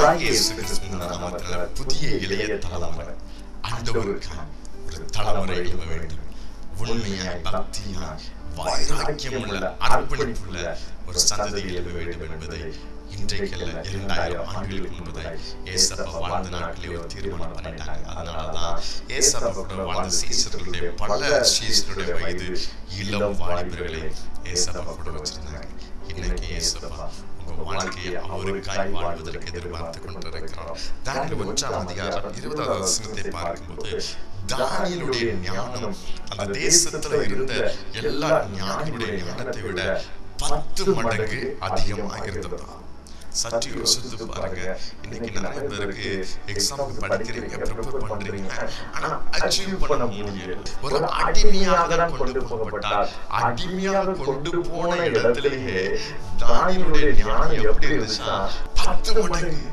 கர்த்தராகிய இயேசு கிறிஸ்துவின் நாமத்தினால புதிய இளைய தலைமுறை ஆண்டவருக்காக ஒரு தலைமுறை எழும்ப வேண்டும் உண்மையாய் பக்தியாய் வைராக்கியமுள்ள அர்ப்பணிப்புள்ள ஒரு சந்ததி எழும்ப வேண்டும் என்பதை இன்றைக்கல்ல இரண்டாயிரம் ஆண்டுகளுக்கு முன்பதாய் ஏசப்பா வாழ்ந்த நாட்களே ஒரு தீர்மானம் பண்ணிட்டாங்க அதனாலதான் ஏசப்பா கூட வாழ்ந்த சீசர்களுடைய பல சீசருடைய வயது இளம் வாலிபர்களை ஏசப்பா கூட வச்சிருந்தாங்க இன்னைக்கு ஏசப்பா உங்க வாழ்க்கையை அவருக்காய் வாழ்வதற்கு எதிர்பார்த்து கொண்டிருக்கிறோம் தானியல் ஒன்றாம் அதிகாரம் இருபதாவது வசனத்தை பார்க்கும்போது தானியலுடைய ஞானம் அந்த தேசத்துல இருந்த எல்லா ஞானிகளுடைய ஞானத்தை விட பத்து மடங்கு அதிகமாக இருந்ததா சற்று யோசித்து பாருங்க இன்னைக்கு நிறைய பேருக்கு எக்ஸாமுக்கு படிக்கிறீங்க ப்ரிப்பேர் பண்றீங்க ஆனா அச்சீவ் பண்ண முடியல ஒரு அடிமையாக தான் கொண்டு போகப்பட்டார் அடிமையாக கொண்டு போன இடத்திலேயே தானியலுடைய ஞானம் எப்படி இருந்துச்சுன்னா பத்து மடங்கு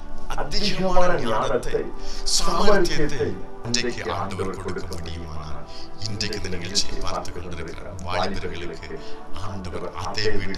அதிகமான ஞானத்தை சாமர்த்தியத்தை இன்றைக்கு ஆண்டவர் கொடுக்க முடியுமானால் இன்றைக்கு இந்த நிகழ்ச்சியை பார்த்து கொண்டிருக்கிற வாலிபர்களுக்கு ஆண்டவர் அதை விட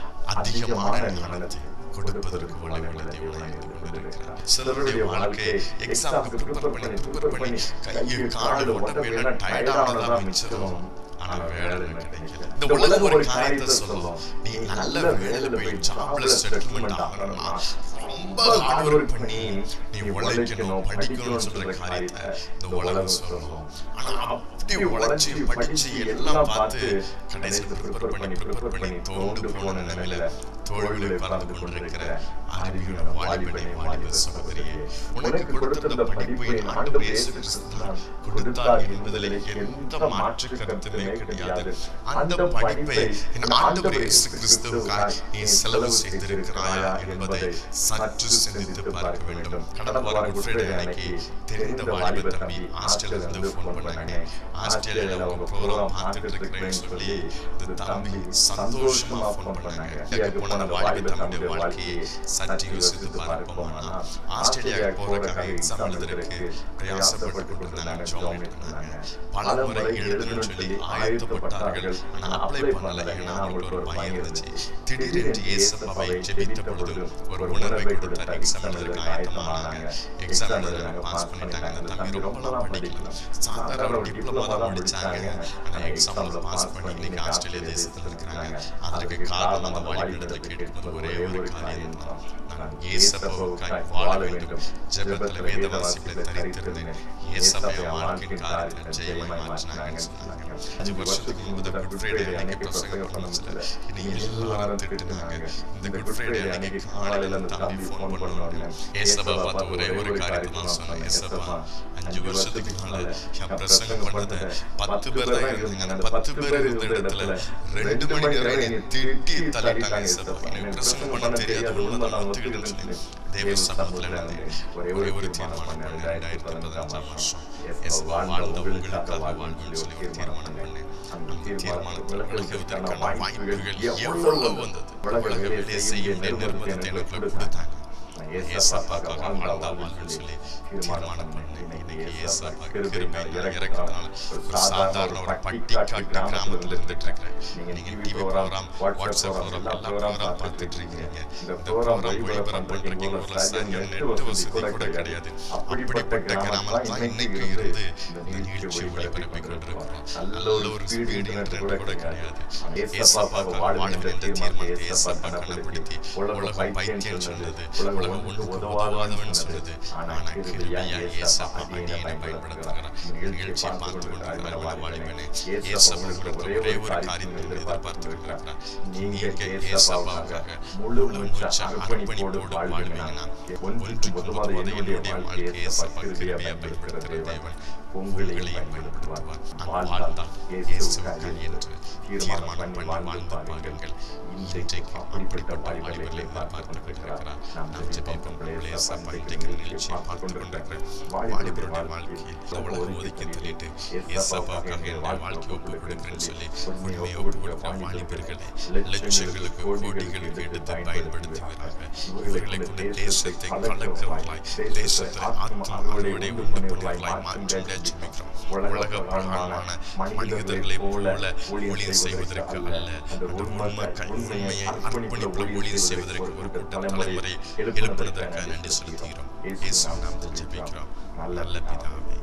அதிகமான ஞானத்தை கொடுப்பதற்கு வழி உள்ள தேவனாய் இருந்து கொண்டிருக்கிறார் சிலருடைய வாழ்க்கை எக்ஸாமுக்கு ப்ரிப்பேர் பண்ணி ப்ரிப்பேர் பண்ணி கையை காடு உடம்பு டயர்டானதா மிச்சம் ஆனா வேலை கிடைக்கல இந்த உலகம் ஒரு காரியத்தை சொல்லும் நீ நல்ல வேலையில போய் ஜாப்ல செட்டில்மெண்ட் ஆகணும்னா ரொம்ப ஹார்ட் ஒர்க் பண்ணி நீ உழைக்கணும் படிக்கணும்னு சொல்ற காரியத்தை இந்த உலகம் சொல்லும் ஆனா அப்படி உழைச்சு படிச்சு எல்லாம் பார்த்து கடைசியில் ப்ரிப்பேர் பண்ணி ப்ரிப்பேர் பண்ணி தோண்டு போன நிலையில தோல்வியை பறந்து கொண்டிருக்கிற அறிவியோட வாலிபனை வாலிப சகோதரியே உனக்கு கொடுத்திருந்த படிப்பை ஆண்டவர் இயேசு கிறிஸ்து தான் கொடுத்தார் என்பதில் எந்த மாற்று கருத்துமே கிடையாது அந்த படிப்பை என் ஆண்டவர் இயேசு கிறிஸ்துவுக்காக நீ செலவு செய்திருக்கிறாயா என்பதை சற்று சிந்தித்து பார்க்க வேண்டும் கடந்த வாரம் குட் ஃப்ரைடே அன்னைக்கு தெரிந்த வாலிப தம்பி ஆஸ்திரேலியா இருந்து ஃபோன் பண்ணாங்க ஆஸ்திரேலியால அவங்க ப்ரோக்ராம் பார்த்துட்டு இருக்கிறேன்னு சொல்லி இந்த தம்பி சந்தோஷமா ஃபோன் பண்ணாங்க எனக்கு போன வாலிப தம்பியுடைய வாழ்க்கையை சற்று யோசித்து பார்ப்போம்னா ஆஸ்திரேலியா போறதுக்காக எக்ஸாம் எழுதுறதுக்கு பிரயாசப்பட்டு கொண்டிருந்தாங்க ஜாயின் பண்ணாங்க பல முறை எழுதணும்னு சொல்லி ஆயத்தப்பட்டார்கள் ஆனா அப்ளை பண்ணல ஏன்னா அவங்களுக்கு ஒரு பயம் இருந்துச்சு திடீரென்று இயேசப்பாவை ஜெபித்த பொழுது ஒரு உணர்வை கொடுத்தார் எக்ஸாம் எழுதுறதுக்கு ஆயத்தமானாங்க எக்ஸாம் எழுதுறாங்க பாஸ் பண்ணிட்டாங்க அந்த தம்பி ரொம்பலாம் படிக்கல சாதாரண ஒரு டிப்ளமா தான் முடிச்சாங்க ஆனா எக்ஸாம்ல பாஸ் பண்ணி இன்னைக்கு ஆஸ்திரேலியா தேசத்துல இருக்கிறாங்க அதற்கு காரணம் அந்த வாலிபனிடத்தில் கேட்கும்போது ஒரே ஒரு காரியம் தான் நான் ஏசப்பாவுக்காய் வாழ வேண்டும் ஜெபத்துல வேத வாசிப்பை தரித்திருந்தேன் ஏசப்பைய வாழ்க்கையின் காரியத்தில் ஜெயமாய் மாற்றினாங்கன்னு சொன்னாங்க அஞ்சு வருஷத்துக்கு முன்பு குட் ஃப்ரைடே அன்னைக்கு பிரசங்க பண்ணதுல இனி எல்லாரும் திட்டுனாங்க இந்த குட் ஃப்ரைடே அன்னைக்கு காலையில அந்த தம்பி ஃபோன் பண்ணுவாங்க ஏசப்பா பார்த்து ஒரே ஒரு காரியத்தை நான் சொன்னேன் ஏசப்பா அஞ்சு வருஷத்துக்கு முன்னால என் பிரசங்கம் பண்ணத பத்து பேர் தான் இருந்தாங்க அந்த பத்து பேர் இருந்த இடத்துல ரெண்டு மணி நேரம் என்னை திட்டி தள்ளிட்டாங்க ஏசப்பா எனக்கு பிரசங்கம் பண்ண தெரியாது ஒண்ணுதான் நான் ஒத்துக்கிட்டேன்னு சொல்லி தேவ சமூகத்துல இருந்து ஒரே ஒரு ஒரு தீர்மானம் பண்ணேன் ரெண்டாயிரத்தி பதினஞ்சாம் வருஷம் ஏசப்பா வாழ்ந்த உங்களுக்காக வாழ்வுன்னு சொல்லி ஒரு தீர்மானம் பண்ணேன் அந்த தீர்மானத்தில் விலகுவதற்கான வாய்ப்புகள் எவ்வளவு வந்தது உலக வேலையை செய்ய நிர்பந்தத்தை எனக்குள்ள கொடுத்தாங்க ஏசப்பாக்காக வாழ்ந்தா வாழ்வுன்னு சொல்லி தீர்மானம் பண்ணேன் இன்னைக்கு ஏசப்பா கிருபை இறக்கறதுனால ஒரு சாதாரண ஒரு பட்டிக்காட்டு கிராமத்துல இருந்துட்டு இருக்கிறேன் நீங்க டிவி ப்ரோக்ராம் வாட்ஸ்அப் ப்ரோக்ராம் எல்லா ப்ரோக்ராம் பார்த்துட்டு இருக்கீங்க இந்த ப்ரோக்ராம் ஒளிபரம் பண்றீங்க ஒரு சரியான நெட் வசதி கூட கிடையாது அப்படிப்பட்ட கிராமத்துல தான் இன்னைக்கு இருந்து இந்த நிகழ்ச்சி ஒளிபரப்பி கொண்டிருக்கிறோம் நல்ல ஒரு ஸ்பீடு இன்டர்நெட் கூட கிடையாது ஏசப்பாக்கு வாழ்வின் இந்த தீர்மானத்தை ஏசப்பா கண்டுபிடித்தி உலகம் பைத்தியம் சொன்னது உலகம் ஒன்று உதவாதவன் சொன்னது ஆனா கிருபையா ஏசப்பா அடியனை பயன்படுத்துகிறார் நிகழ்ச்சியை பார்த்து கொண்டிருக்கிற வாலிபனே ஏசப்பா ஒரே ஒரு காரியத்தை எதிர்பார்த்து கொண்டிருக்கிறார் நீங்க ஏசப்பாவுக்காக முழு மூச்சு அர்ப்பணிப்போடு வாழ்வீங்கன்னா ஒன்று முதலாவது என்னுடைய வாழ்க்கை ஏசப்பா கிருபையா பயன்படுத்துகிற தேவன் உங்களையும் பயன்படுத்துவார் நான் வாழ்ந்தால் இயேசுவுக்காக என்று தீர்மானம் பண்ணி வாழ்ந்த பாகங்கள் இன்றைக்கு அப்படிப்பட்ட வாலிபர்களை பார்த்து கொண்டிருக்கிறார் நாம் ஜெபிப்போம் ஏசப்பா இன்றைக்கு நிகழ்ச்சியை பார்த்து கொண்டிருக்கிற வாலிபருடைய வாழ்க்கையில் அவ்வளவு ஒதுக்கி தள்ளிட்டு ஏசப்பாவுக்காக என் வாழ்க்கை ஒப்பு கொடுக்கிறேன்னு சொல்லி உண்மையை ஒப்பு கொடுக்கிற வாலிபர்களை லட்சங்களுக்கு கோடிகளுக்கு எடுத்து பயன்படுத்துகிறார்கள் இவர்களை கொண்டு தேசத்தை கலக்கிறவர்களாய் தேசத்தில் ஆத்மாவோடைய உண்டு பண்ணுவர்களாய் மாற்றும் ஜெபிக்கிறோம் உலக பிரகாரமான மனிதர்களைப் போல ஊழியம் செய்வதற்கு அல்ல அந்த உண்மை உண்மையை அர்ப்பணிப்புள்ள ஊழியம் செய்வதற்கு ஒரு கூட்ட தலைமுறை எழுப்புவதற்காக நன்றி செலுத்துகிறோம் இயேசு நாமத்தில் ஜெபிக்கிறோம் நல்ல பிதாவே